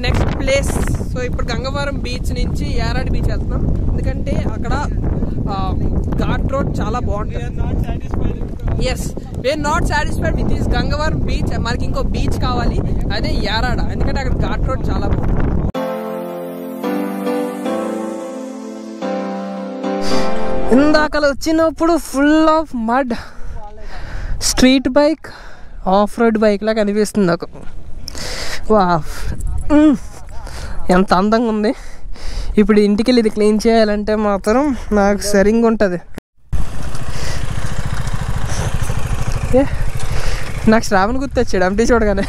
Next place so ఇప్పుడు Gangavaram beach నుంచి యారాడి beach వెళ్తున్నాం ఎందుకంటే అక్కడ ఘాట్ రోడ్ చాలా బాగుంటుంది as we're not satisfied with this Gangavaram beach మనకి ఇంకో బీచ్ కావాలి అదే యారాడ ఎందుకంటే అక్కడ ఘాట్ రోడ్ చాలా బాగుంటుంది ఇందాకలు వచ్చినప్పుడు full of mud street bike off road bike లా కనిపిస్తుంది నాకు వా మ్. ఎంత అందంగా ఉంది ఇప్పుడు ఇంటికి వెళ్ళి ఇది క్లీన్ చేయాలంటే మాత్రం నాకు సరిగ్గా ఉంటుంది ఏ నాకు శ్రావణ్ గుర్తొచ్చాడు అంటీ చూడగానే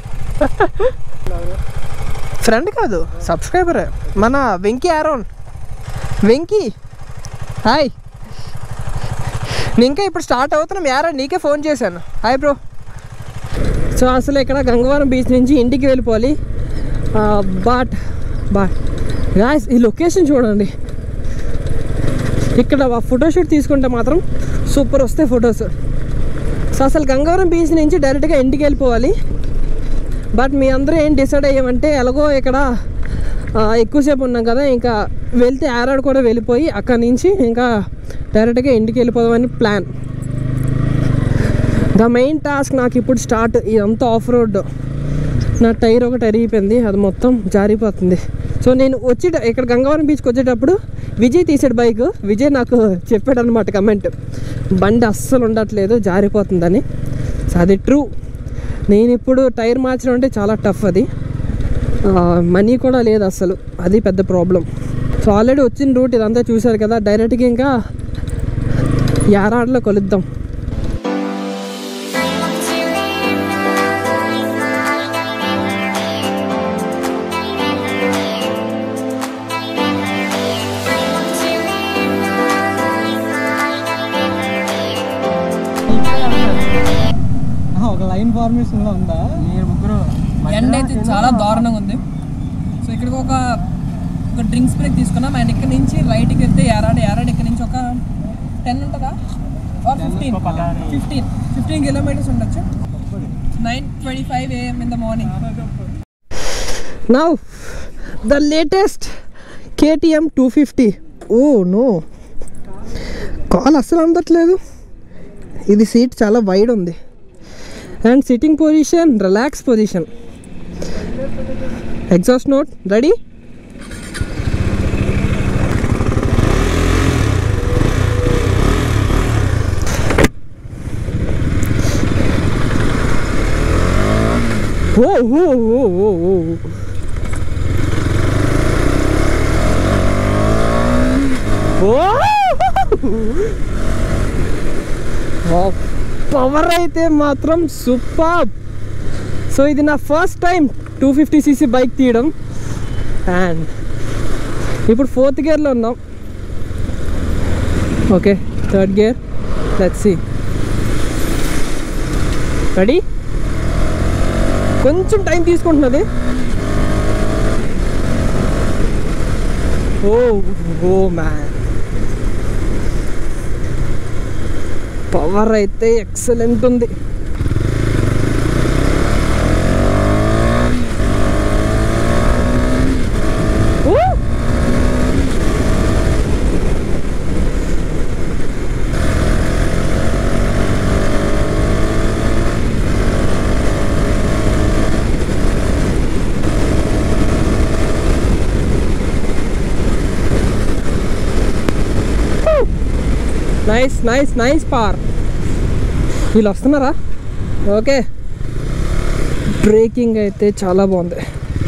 ఫ్రెండ్ కాదు సబ్స్క్రైబర్ మన వెంకీ ఆరోన్ వెంకీ హాయ్ నేను ఇంకా ఇప్పుడు స్టార్ట్ అవుతున్నాం యారా నీకే ఫోన్ చేశాను హాయ్ బ్రో సో అసలు ఇక్కడ గంగవరం బీచ్ నుంచి ఇంటికి వెళ్ళిపోవాలి బాట్ బాట్ గాయస్ ఈ లొకేషన్ చూడండి ఇక్కడ ఫోటోషూట్ తీసుకుంటే మాత్రం సూపర్ వస్తాయి ఫొటోస్ సో అసలు గంగవరం బీచ్ నుంచి డైరెక్ట్గా ఇంటికి వెళ్ళిపోవాలి బట్ మీ అందరూ ఏం డిసైడ్ అయ్యామంటే ఎలాగో ఇక్కడ ఆ, ఎక్కువసేపు ఉన్నాం కదా ఇంకా వెళ్తే ఆరాడు కూడా వెళ్ళిపోయి అక్కడి నుంచి ఇంకా డైరెక్ట్గా ఇంటికి వెళ్ళిపోదామని ప్లాన్ ద మెయిన్ టాస్క్ నాకు ఇప్పుడు స్టార్ట్ ఇదంతా ఆఫ్ రోడ్ నా టైర్ ఒకటి అరిగిపోయింది అది మొత్తం జారిపోతుంది సో నేను వచ్చి ఇక్కడ గంగవరం బీచ్కి వచ్చేటప్పుడు విజయ్ తీసాడు బైక్ విజయ్ నాకు చెప్పాడు అనమాట కమెంట్ బండి అస్సలు ఉండట్లేదు జారిపోతుందని సో అది ట్రూ నేను ఇప్పుడు టైర్ మార్చడం అంటే చాలా టఫ్ అది మనీ కూడా లేదు అసలు అది పెద్ద ప్రాబ్లం సో ఆల్రెడీ వచ్చిన రూట్ ఇదంతా చూశారు కదా డైరెక్ట్గా ఇంకా యారాడ్లో కలుద్దాం ఒక లైన్ ఫార్మేషన్ లో ఉందా మీరు ముగ్గురు ఎండ అయితే చాలా దారుణంగా ఉంది సో ఇక్కడికి ఒక ఒక డ్రింక్స్ బ్రేక్ తీసుకున్నాం అండ్ ఇక్కడ నుంచి రైట్కి వెళ్తే యారాడ్ యారాడ్ ఇక్కడ నుంచి ఒక టెన్ ఉంటుందా ఫిఫ్టీన్ ఫిఫ్టీన్ ఫిఫ్టీన్ కిలోమీటర్స్ ఉండొచ్చు nine twenty five AM in the morning now the latest KTM two fifty oh no call అస్సలు అందట్లేదు ఇది సీట్ చాలా వైడ్ ఉంది and sitting position relax position exhaust note ready oh oh oh oh oh oh power అయితే మాత్రం super so ఇది నా first time two fifty CC bike తీయడం అండ్ ఇప్పుడు ఫోర్త్ గేర్లో ఉన్నాం okay third gear let's C ready కొంచెం time తీసుకుంటున్నది ఓ ఓ మ్యాన్ పవర్ అయితే ఎక్సలెంట్ ఉంది ఊ! నైస్ నైస్ నైస్ పార్ వీళ్ళు వస్తున్నారా ఓకే బ్రేకింగ్ అయితే చాలా బాగుంది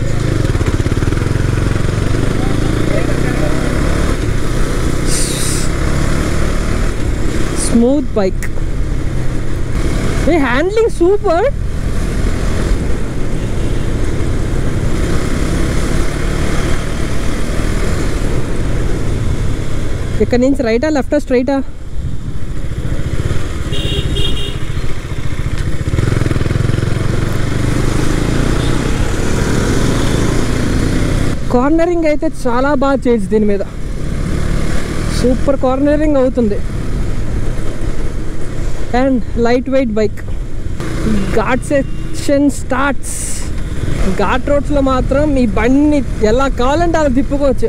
స్మూత్ బైక్ ఏ హ్యాండ్లింగ్ సూపర్ ఇక్కడ నుంచి రైటా లెఫ్టా స్ట్రైటా కార్నరింగ్ అయితే చాలా బాగా చేయొచ్చు దీని మీద సూపర్ కార్నరింగ్ అవుతుంది and light weight bike ghat section starts ghat రోడ్స్లో మాత్రం మీ బండిని ఎలా కావాలంటే అలా తిప్పుకోవచ్చు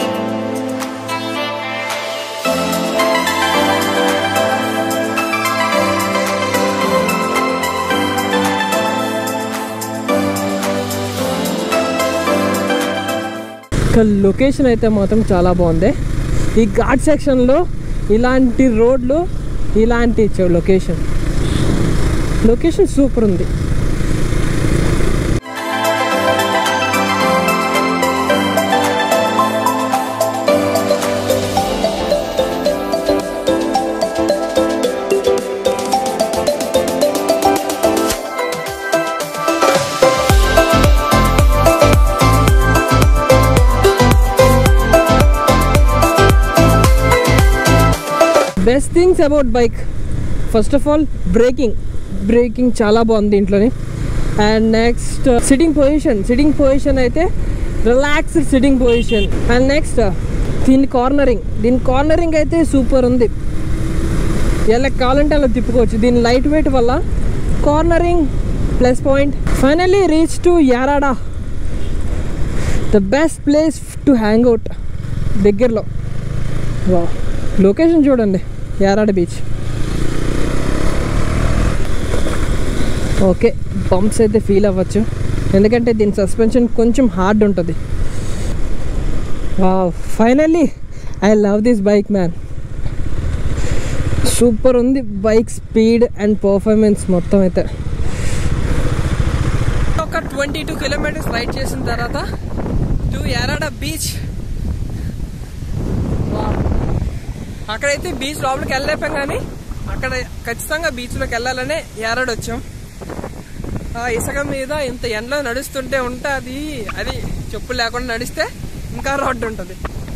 ఇక లొకేషన్ అయితే మాత్రం చాలా బాగుంది ఈ ఘాట్ సెక్షన్లో ఇలాంటి రోడ్లు ఇలాంటి చ- లొకేషన్ లొకేషన్ సూపర్ ఉంది best things about bike first of all braking braking చాలా బాగుంది దీంట్లోని and next sitting position sitting position అయితే relaxed sitting position and next దీని కార్నరింగ్ దీని కార్నరింగ్ అయితే సూపర్ ఉంది ఎలా కావాలంటే అలా తిప్పుకోవచ్చు దీని లైట్ వెయిట్ వల్ల cornering plus point finally reach to Yarada the best place to hang out దగ్గరలో వా లొకేషన్ చూడండి యారాడ బీచ్ ఓకే పంప్స్ అయితే ఫీల్ అవ్వచ్చు ఎందుకంటే దీని సస్పెన్షన్ కొంచెం హార్డ్ ఉంటుంది వా finally I love this bike man super ఉంది బైక్ స్పీడ్ అండ్ పర్ఫార్మెన్స్ మొత్తం అయితే ఒక ట్వంటీ టూ కిలోమీటర్స్ రైడ్ చేసిన తర్వాత టు యారాడ బీచ్ అక్కడైతే బీచ్ లోపలికి వెళ్ళలేపాం కానీ అక్కడ ఖచ్చితంగా బీచ్లోకి వెళ్ళాలనే యారాడు వచ్చాం ఆ ఇసుక మీద ఇంత ఎండలో నడుస్తుంటే ఉంటుంది అది చెప్పులు లేకుండా నడిస్తే ఇంకా రోడ్డు ఉంటుంది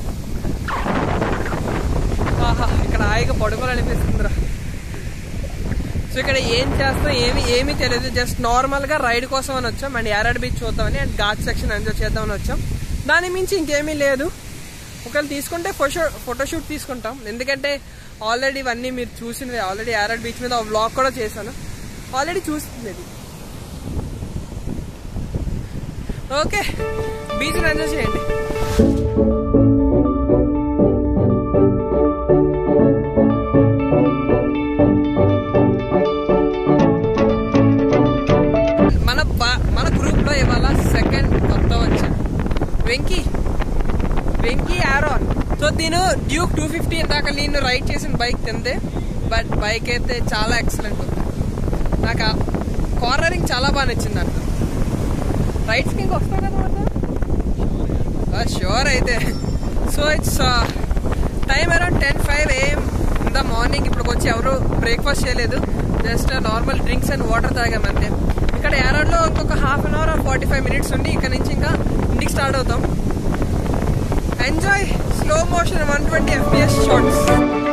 ఆహా ఇక్కడ హాయిగా పడుకోవాలనిపిస్తుందిరా సో ఇక్కడ ఏం చేస్తాం ఏమి ఏమీ తెలియదు జస్ట్ నార్మల్గా రైడ్ కోసం అని వచ్చాం అండ్ యారాడ్ బీచ్ చూద్దామని అండ్ ఘాట్ సెక్షన్ ఎంజాయ్ చేద్దామని వచ్చాం దాని మించి ఇంకేమీ లేదు ఒకవేళ తీసుకుంటే ఫోటో ఫోటోషూట్ తీసుకుంటాం ఎందుకంటే ఆల్రెడీ ఇవన్నీ మీరు చూసినవి ఆల్రెడీ యారాడ్ బీచ్ మీద వ్లాగ్ కూడా చేశాను ఆల్రెడీ చూస్తుంది ఇది ఓకే బీచ్ని ఎంజాయ్ చేయండి మన బా- మన గ్రూప్ లో ఇవాళ సెకండ్ కొత్త వచ్చాడు వెంకీ వెంకీ ఆరోన్ సో దీని డ్యూక్ టూ ఫిఫ్టీ ఇందాక నేను రైడ్ చేసిన బైక్ తిందే బట్ బైక్ అయితే చాలా ఎక్సలెంట్ ఉంది నాకు కార్నరింగ్ చాలా బాగా నచ్చింది అంట రైడ్స్ కి వస్తావు కదా షూర్ అయితే so it's time around ten five AM in the morning ఇప్పుడు వచ్చి ఎవరు బ్రేక్ఫాస్ట్ చేయలేదు just normal drinks and water తాగామంతే ఇక్కడ ఏరాడ్లో ఇంకొక half an hour forty five minutes ఉండి ఇక్కడ నుంచి ఇంకా ఇంటికి స్టార్ట్ అవుతాం enjoy slow motion one twenty FPS shorts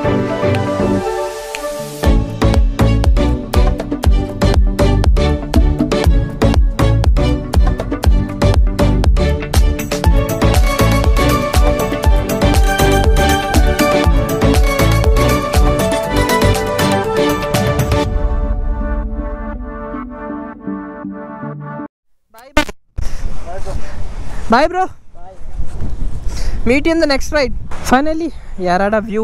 bye bro meet in the next ride finally Yarada view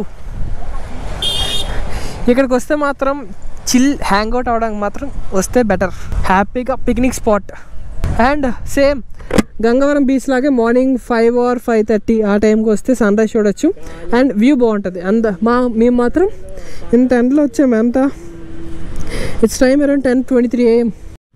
ఇక్కడికి వస్తే మాత్రం చిల్ హ్యాంగ్ అవుట్ అవడానికి మాత్రం వస్తే బెటర్ హ్యాపీగా picnic spot and same Gangavaram beach లాగే morning five or five thirty ఆ టైంకి వస్తే సన్ రైజ్ చూడొచ్చు అండ్ వ్యూ బాగుంటుంది అంద మా మేము మాత్రం ఇంత ఎండలో వచ్చాము ఎంత it's time around ten twenty three AM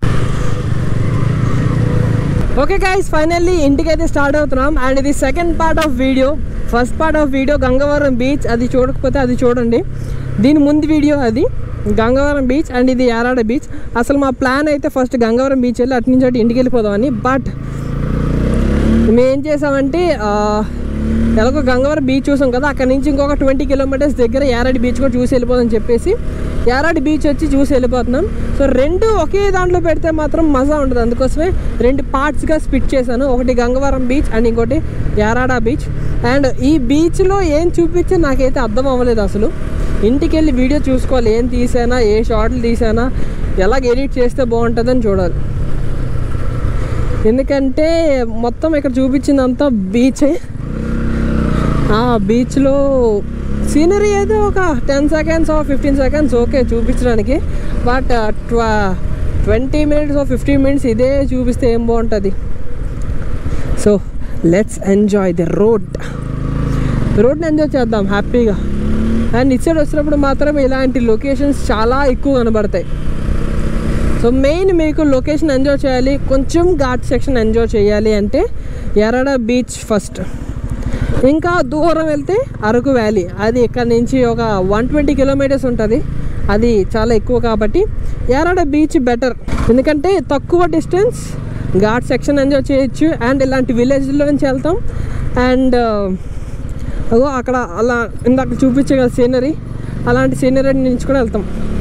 okay guys finally ఇంటికి అయితే స్టార్ట్ అవుతున్నాం అండ్ ఇది second part of video first part of video Gangavaram beach అది చూడకపోతే అది చూడండి దీని ముందు వీడియో అది గంగవరం బీచ్ అండ్ ఇది యారాడ బీచ్ అసలు మా ప్లాన్ అయితే ఫస్ట్ గంగవరం బీచ్ వెళ్ళి అటు నుంచి అటు ఇంటికి వెళ్ళిపోదామని బట్ మేము ఏం చేసామంటే ఆ, ఎలాగో గంగవరం బీచ్ చూసాం కదా అక్కడ నుంచి ఇంకొక ట్వంటీ కిలోమీటర్స్ దగ్గర యారాడి బీచ్ కూడా చూసి వెళ్ళిపోదాం చెప్పేసి యారాడి బీచ్ వచ్చి చూసి వెళ్ళిపోతున్నాం సో రెండు ఒకే దాంట్లో పెడితే మాత్రం మజా ఉంటుంది అందుకోసమే రెండు పార్ట్స్గా స్పిట్ చేశాను ఒకటి గంగవరం బీచ్ అండ్ ఇంకోటి యారాడా బీచ్ అండ్ ఈ బీచ్లో ఏం చూపించే నాకైతే అర్థం అవ్వలేదు అసలు ఇంటికి వెళ్ళి వీడియో చూసుకోవాలి ఏం తీసానా ఏ షార్ట్లు తీసానా ఎలాగ ఎడిట్ చేస్తే బాగుంటుందని చూడాలి ఎందుకంటే మొత్తం ఇక్కడ చూపించిందంతా బీచే ఆ బీచ్లో సీనరీ అయితే ఒక ten seconds fifteen seconds okay చూపించడానికి but twenty minutes fifteen minutes ఇదే చూపిస్తే ఏం బాగుంటుంది so let's enjoy the road రోడ్ని ఎంజాయ్ చేద్దాం హ్యాపీగా అండ్ ఇటు సైడ్ వచ్చినప్పుడు మాత్రం ఇలాంటి లొకేషన్స్ చాలా ఎక్కువ కనబడతాయి సో మెయిన్ మీకు లొకేషన్ ఎంజాయ్ చేయాలి కొంచెం ఘాట్ సెక్షన్ ఎంజాయ్ చేయాలి అంటే ఎరడ బీచ్ ఫస్ట్ ఇంకా దూరం వెళ్తే అరకు వ్యాలీ అది ఇక్కడ నుంచి ఒక వన్ ట్వంటీ కిలోమీటర్స్ ఉంటుంది అది చాలా ఎక్కువ కాబట్టి ఎరడ బీచ్ బెటర్ ఎందుకంటే తక్కువ డిస్టెన్స్ ఘాట్ సెక్షన్ ఎంజాయ్ చేయొచ్చు అండ్ ఇలాంటి విలేజ్లో నుంచి వెళ్తాం అండ్ అగో అక్కడ అలా ఇందాక చూపించే కదా సీనరీ అలాంటి సీనరీ నుంచి కూడా వెళ్తాం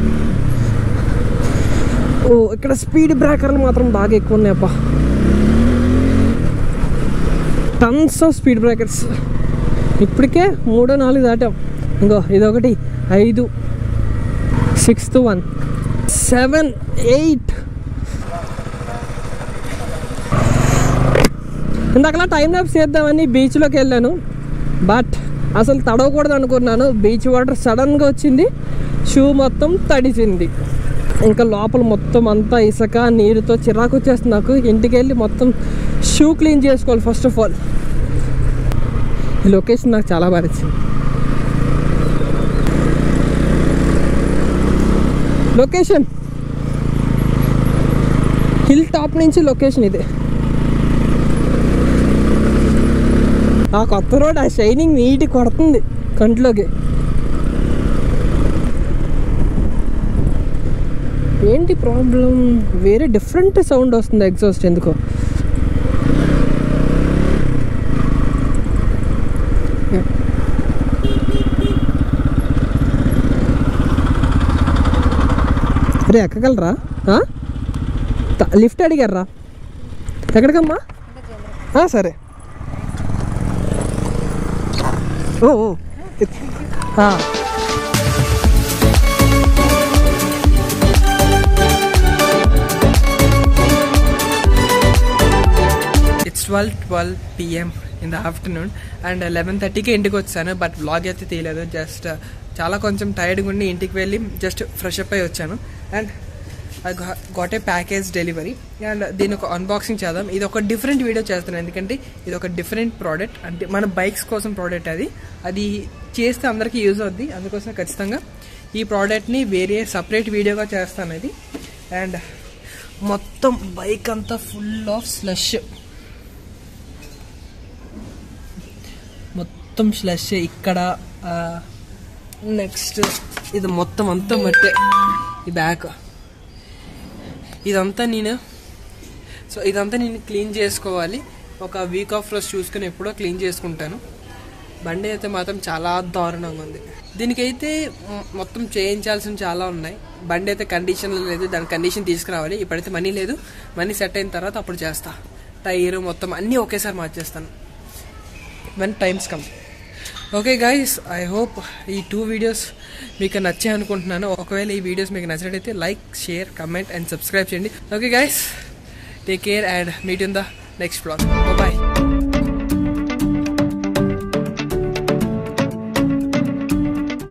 ఓ ఇక్కడ స్పీడ్ బ్రేకర్లు మాత్రం బాగా ఎక్కువ ఉన్నాయప్ప టన్స్ ఆఫ్ స్పీడ్ బ్రేకర్స్ ఇప్పటికే మూడో నాలుగు దాటాం ఇంకో ఇదొకటి ఐదు సిక్స్త్ వన్ సెవెన్ ఎయిట్ ఇందాకలా టైం ల్యాప్స్ చేద్దామని బీచ్లోకి వెళ్ళాను బట్ అసలు తడవకూడదు అనుకున్నాను బీచ్ వాటర్ సడన్గా వచ్చింది షూ మొత్తం తడిసింది ఇంకా లోపల మొత్తం అంతా ఇసుక నీరుతో చిరాకు వచ్చేస్తుంది నాకు ఇంటికి వెళ్ళి మొత్తం షూ క్లీన్ చేసుకోవాలి ఫస్ట్ ఆఫ్ ఆల్ ఈ లొకేషన్ నాకు చాలా బాగా నచ్చింది లొకేషన్ హిల్ టాప్ నుంచి లొకేషన్ ఇది ఆ కొత్త రోడ్ ఆ షైనింగ్ నీట్ కొడుతుంది కంట్లోకి ఏంటి ప్రాబ్లం వేరే డిఫరెంట్ సౌండ్ వస్తుంది ఎగ్జాస్ట్ ఎందుకో అరే ఎక్కగలరా ఆ? త- లిఫ్ట్ అడిగారా ఎక్కడికమ్మా ఆ, సరే ఓ ఓ. ఆ. It's twelve twelve PM in the afternoon and eleven థర్టీకి ఇంటికి వచ్చాను బట్ బ్లాగ్ అయితే తీయలేదు జస్ట్ చాలా కొంచెం టైర్డ్గా ఉండి ఇంటికి వెళ్ళి జస్ట్ ఫ్రెష్ అప్ అయి వచ్చాను and I got a package delivery and దీని ఒక అన్బాక్సింగ్ చేద్దాం ఇది ఒక డిఫరెంట్ వీడియో చేస్తున్నాను ఎందుకంటే ఇది ఒక డిఫరెంట్ ప్రోడక్ట్ అంటే మన బైక్స్ కోసం ప్రోడక్ట్ అది అది చేస్తే అందరికీ యూజ్ అవుద్ది అందుకోసం ఖచ్చితంగా ఈ ప్రోడక్ట్ని వేరే సపరేట్ వీడియోగా చేస్తాను ఇది అండ్ మొత్తం బైక్ అంతా ఫుల్ ఆఫ్ స్లష్ మొత్తం స్లష్ ఇక్కడ నెక్స్ట్ ఇది మొత్తం అంతా మట్టే ఈ బ్యాక్ ఇదంతా నేను సో ఇదంతా నేను క్లీన్ చేసుకోవాలి ఒక వీక్ ఆఫ్ రోజు చూసుకుని ఎప్పుడో క్లీన్ చేసుకుంటాను బండి అయితే మాత్రం చాలా దారుణంగా ఉంది దీనికైతే మొ- మొత్తం చేయించాల్సిన చాలా ఉన్నాయి బండి అయితే కండిషన్లో లేదు దాని కండిషన్ తీసుకురావాలి ఇప్పుడైతే మనీ లేదు మనీ సెట్ అయిన తర్వాత అప్పుడు చేస్తా టైర్ మొత్తం అన్నీ ఒకేసారి మార్చేస్తాను when times come okay guys I hope ఈ టూ వీడియోస్ మీకు నచ్చాయి అనుకుంటున్నాను ఒకవేళ ఈ వీడియోస్ మీకు నచ్చినట్టయితే like share comment and subscribe చేయండి okay guys take care and meet in the next blog bye